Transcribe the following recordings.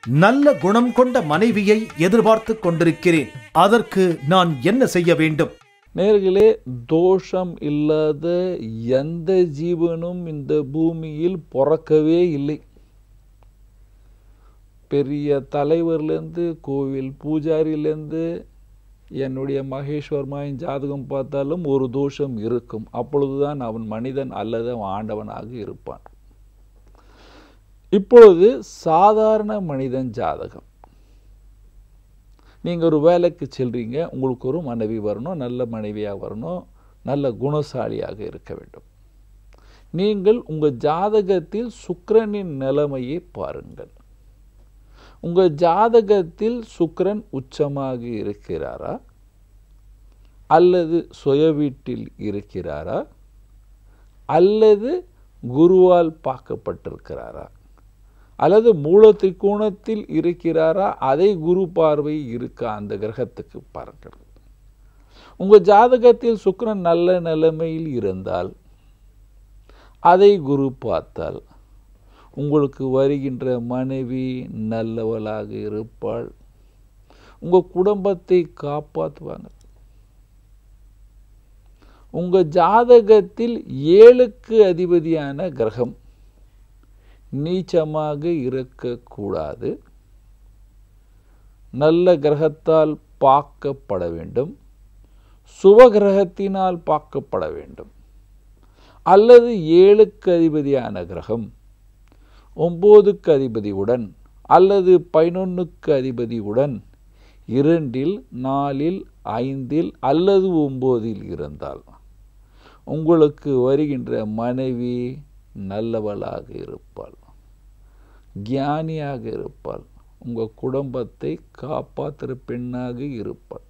நல்ல குணம் கொண்ட மனைவியை எதிர்பார்த்து கொண்டிருக்கிறேன் அதற்கு நான் என்ன செய்ய வேண்டும் நேர்களே தோஷம் இல்லாத எந்த ஜீவனும் இந்த பூமியில் பிறக்கவே இல்லை பெரிய தலைவர்லேருந்து கோவில் பூஜாரியிலேருந்து என்னுடைய மகேஸ்வர்மாயின் ஜாதகம் பார்த்தாலும் ஒரு தோஷம் இருக்கும் அப்பொழுதுதான் அவன் மனிதன் அல்லது அவன் ஆண்டவனாக இருப்பான் இப்பொழுது சாதாரண மனிதன் ஜாதகம் நீங்கள் ஒரு வேலைக்கு செல்றீங்க உங்களுக்கு ஒரு மனைவி வரணும் நல்ல மனைவியாக வரணும் நல்ல குணசாலியாக இருக்க வேண்டும் நீங்கள் உங்கள் ஜாதகத்தில் சுக்கிரனின் நிலைமையை பாருங்கள் உங்கள் ஜாதகத்தில் சுக்கிரன் உச்சமாக இருக்கிறாரா அல்லது சுய வீட்டில் இருக்கிறாரா அல்லது குருவால் பார்க்கப்பட்டிருக்கிறாரா அல்லது மூல திரிகோணத்தில் இருக்கிறாரா அதை குரு பார்வை இருக்கா அந்த கிரகத்துக்கு பாருங்கள் உங்க ஜாதகத்தில் சுக்கிரன் நல்ல நிலைமையில் இருந்தால் அதை குரு பார்த்தால் உங்களுக்கு வருகின்ற மனைவி நல்லவளாக இருப்பாள் உங்க குடும்பத்தை காப்பாற்றுவாங்க உங்க ஜாதகத்தில் ஏழுக்கு அதிபதியான கிரகம் நீச்சமாக இருக்கக்கூடாது நல்ல கிரகத்தால் பார்க்கப்பட வேண்டும் சுப கிரகத்தினால் பார்க்கப்பட வேண்டும் அல்லது ஏழுக்கு அதிபதியான கிரகம் ஒம்போதுக்கு அதிபதியுடன் அல்லது பதினொன்றுக்கு அதிபதியுடன் இரண்டில் நாலில் ஐந்தில் அல்லது ஒம்போதில் இருந்தால் உங்களுக்கு வருகின்ற மனைவி நல்லவளாக இருப்பாள் ஞானியாக இருப்பாள் உங்கள் குடும்பத்தை காப்பாற்றுற பெண்ணாக இருப்பாள்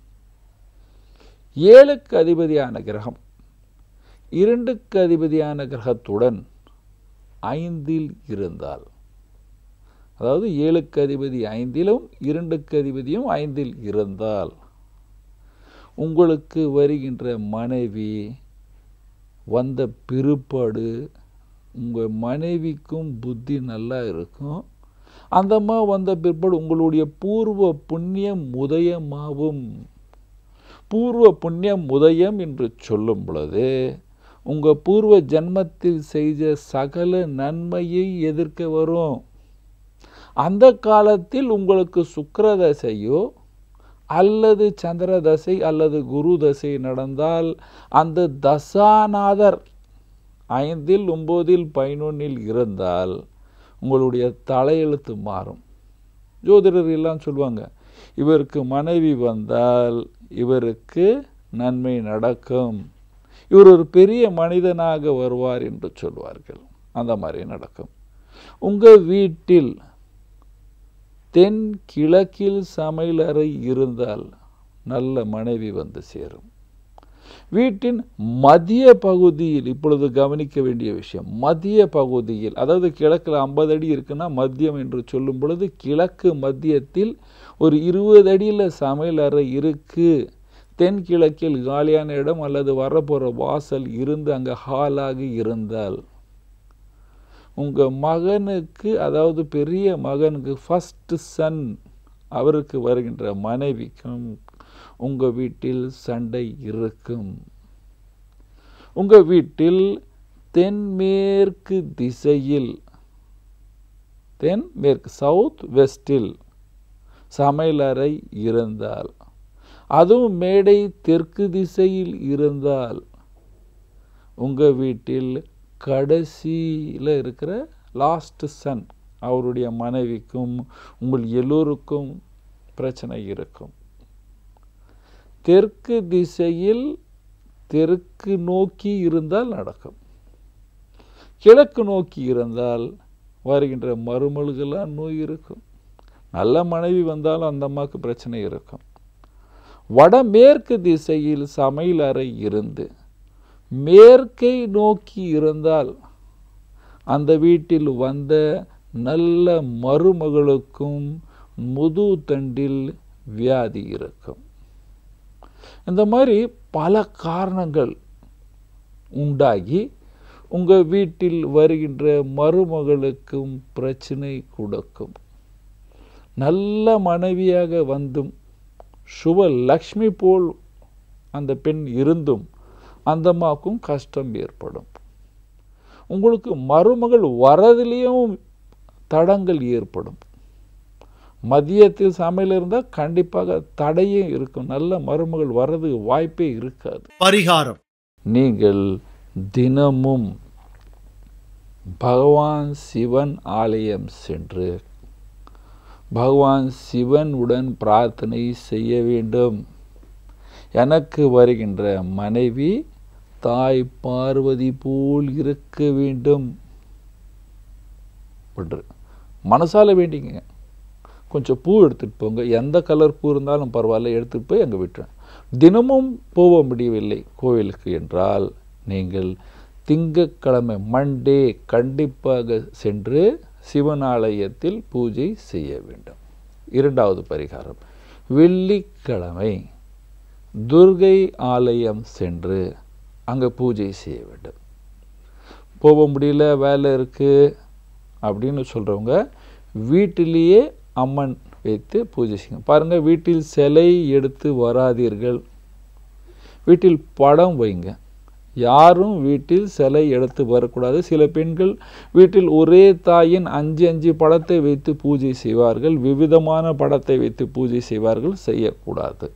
ஏழுக்கு அதிபதியான கிரகம் இரண்டுக்கு அதிபதியான கிரகத்துடன் ஐந்தில் இருந்தால் அதாவது ஏழுக்கு அதிபதி ஐந்திலும் இரண்டுக்கு அதிபதியும் ஐந்தில் இருந்தால் உங்களுக்கு வருகின்ற மனைவி வந்த பிற்பாடு உங்கள் மனைவிக்கும் புத்தி நல்லா இருக்கும் அந்தம்மா வந்த பிற்பாடு உங்களுடைய பூர்வ புண்ணியம் உதயமாகும் பூர்வ புண்ணியம் உதயம் என்று சொல்லும் பொழுது உங்கள் பூர்வ ஜன்மத்தில் செய்த சகல நன்மையை எதிர்க்க வரும் அந்த காலத்தில் உங்களுக்கு சுக்கரதசையோ அல்லது சந்திர தசை அல்லது குரு தசை நடந்தால் அந்த தசாநாதர் ஐந்தில் ஒம்போதில் பதினொன்னில் இருந்தால் உங்களுடைய தலையெழுத்து மாறும் ஜோதிடர் எல்லாம் சொல்லுவாங்க இவருக்கு மனைவி வந்தால் இவருக்கு நன்மை நடக்கும் இவர் ஒரு பெரிய மனிதனாக வருவார் என்று சொல்வார்கள் அந்த மாதிரி நடக்கும் உங்கள் வீட்டில் தென் கிழக்கில் சமையலறை இருந்தால் நல்ல மனைவி வந்து சேரும் வீட்டின் மதிய பகுதியில் இப்பொழுது கவனிக்க வேண்டிய விஷயம் மதிய பகுதியில் அதாவது கிழக்கில் ஐம்பது அடி இருக்குன்னா மத்தியம் என்று சொல்லும் பொழுது கிழக்கு மத்தியத்தில் ஒரு இருபது அடியில் சமையல் அறை இருக்கு தென் கிழக்கில் காலியான இடம் அல்லது வரப்போகிற வாசல் இருந்து அங்கே ஹாலாக இருந்தால் உங்கள் மகனுக்கு அதாவது பெரிய மகனுக்கு ஃபஸ்ட்டு சன் அவருக்கு வருகின்ற மனைவிக்கும் உங்கள் வீட்டில் சண்டை இருக்கும் உங்கள் வீட்டில் தென்மேற்கு திசையில் தென் மேற்கு சவுத் வெஸ்டில் சமையலறை இருந்தால் அதுவும் மேடை தெற்கு திசையில் இருந்தால் உங்கள் வீட்டில் கடைசியில் இருக்கிற லாஸ்ட் சன் அவருடைய மனைவிக்கும் உங்கள் எல்லோருக்கும் பிரச்சனை இருக்கும் தெற்கு திசையில் தெற்கு நோக்கி இருந்தால் நடக்கும் கிழக்கு நோக்கி இருந்தால் வருகின்ற மருமல்களாம் நோய் இருக்கும் நல்ல மனைவி வந்தாலும் அந்த அம்மாவுக்கு பிரச்சனை இருக்கும் வடமேற்கு திசையில் சமையல் அறை இருந்து மேற்கை நோக்கி இருந்தால் அந்த வீட்டில் வந்த நல்ல மருமகளுக்கும் முது தண்டில் வியாதி இருக்கும் இந்த மாதிரி பல காரணங்கள் உண்டாகி உங்கள் வீட்டில் வருகின்ற மருமகளுக்கும் பிரச்சனை கொடுக்கும் நல்ல மனைவியாக வந்தும் சுப லக்ஷ்மி போல் அந்த பெண் இருந்தும் அந்த அம்மாவுக்கும் கஷ்டம் ஏற்படும் உங்களுக்கு மருமகள் வரதுலேயும் தடங்கள் ஏற்படும் மதியத்தில் சமையல் இருந்தால் கண்டிப்பாக தடையே இருக்கும் நல்ல மருமகள் வர்றதுக்கு வாய்ப்பே இருக்காது பரிகாரம் நீங்கள் தினமும் பகவான் சிவன் ஆலயம் சென்று பகவான் சிவன் உடன் பிரார்த்தனை செய்ய வேண்டும் எனக்கு வருகின்ற மனைவி தாய் பார்வதி போல் இருக்க வேண்டும் ஒன்று மனசால வேண்டிங்க கொஞ்சம் பூ எடுத்துகிட்டு போங்க எந்த கலர் பூ இருந்தாலும் பரவாயில்ல எடுத்துகிட்டு போய் அங்கே விட்டுறேன் தினமும் போக முடியவில்லை கோவிலுக்கு என்றால் நீங்கள் திங்கட்கிழமை மண்டே கண்டிப்பாக சென்று சிவனாலயத்தில் பூஜை செய்ய வேண்டும் இரண்டாவது பரிகாரம் வெள்ளிக்கிழமை துர்கை ஆலயம் சென்று அங்கே பூஜை செய்ய வேண்டும் போக முடியல வேலை இருக்குது அப்படின்னு சொல்கிறவங்க வீட்டிலேயே அம்மன் வைத்து பூஜை செய்யுங்க பாருங்கள் வீட்டில் சிலை எடுத்து வராதீர்கள் வீட்டில் படம் வைங்க யாரும் வீட்டில் சிலை எடுத்து வரக்கூடாது சில பெண்கள் வீட்டில் ஒரே தாயின் அஞ்சு அஞ்சு படத்தை வைத்து பூஜை செய்வார்கள் விவிதமான படத்தை வைத்து பூஜை செய்வார்கள் செய்யக்கூடாது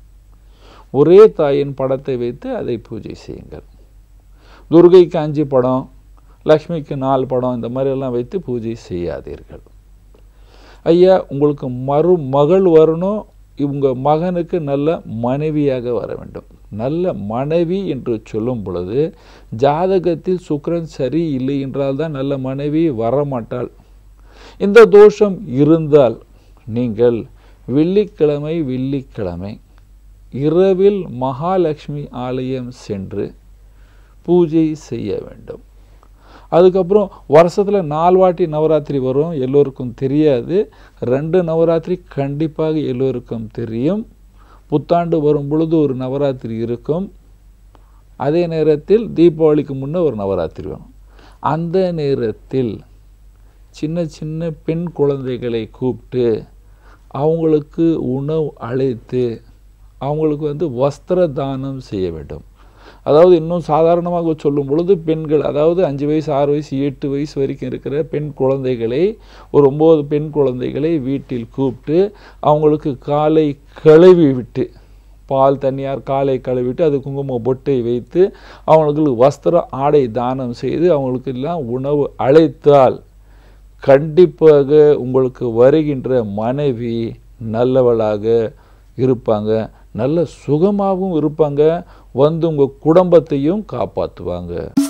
ஒரே தாயின் படத்தை வைத்து அதை பூஜை செய்யுங்கள் துர்கைக்கு அஞ்சு படம் லக்ஷ்மிக்கு நாலு படம் இந்த மாதிரியெல்லாம் வைத்து பூஜை செய்யாதீர்கள் ஐயா உங்களுக்கு மருமகள் வரணும் இவங்க மகனுக்கு நல்ல மனைவியாக வர வேண்டும் நல்ல மனைவி என்று சொல்லும் பொழுது ஜாதகத்தில் சுக்கிரன் சரி இல்லை என்றால் தான் நல்ல மனைவி வரமாட்டாள் இந்த தோஷம் இருந்தால் நீங்கள் வெள்ளிக்கிழமை வெள்ளிக்கிழமை இரவில் மகாலட்சுமி ஆலயம் சென்று பூஜை செய்ய வேண்டும் அதுக்கப்புறம் வருஷத்தில் நாலு வாட்டி நவராத்திரி வரும் எல்லோருக்கும் தெரியாது ரெண்டு நவராத்திரி கண்டிப்பாக எல்லோருக்கும் தெரியும் புத்தாண்டு வரும் பொழுது ஒரு நவராத்திரி இருக்கும் அதே நேரத்தில் தீபாவளிக்கு முன்னே ஒரு நவராத்திரி வரும் அந்த நேரத்தில் சின்ன சின்ன பெண் குழந்தைகளை கூப்பிட்டு அவங்களுக்கு உணவு அழைத்து அவங்களுக்கு வந்து வஸ்திர தானம் செய்ய வேண்டும் அதாவது இன்னும் சாதாரணமாக சொல்லும் பொழுது பெண்கள் அதாவது அஞ்சு வயசு ஆறு வயசு எட்டு வயசு வரைக்கும் இருக்கிற பெண் குழந்தைகளை ஒரு ஒம்பது பெண் குழந்தைகளை வீட்டில் கூப்பிட்டு அவங்களுக்கு காலை கழுவி விட்டு பால் தண்ணியார் காலை கழுவிட்டு அது குங்கும பொட்டை வைத்து அவங்களுக்கு வஸ்திர ஆடை தானம் செய்து அவங்களுக்கு எல்லாம் உணவு அழைத்தால் கண்டிப்பாக உங்களுக்கு வருகின்ற மனைவி நல்லவளாக இருப்பாங்க நல்ல சுகமாகவும் இருப்பாங்க வந்து உங்கள் குடும்பத்தையும் காப்பாற்றுவாங்க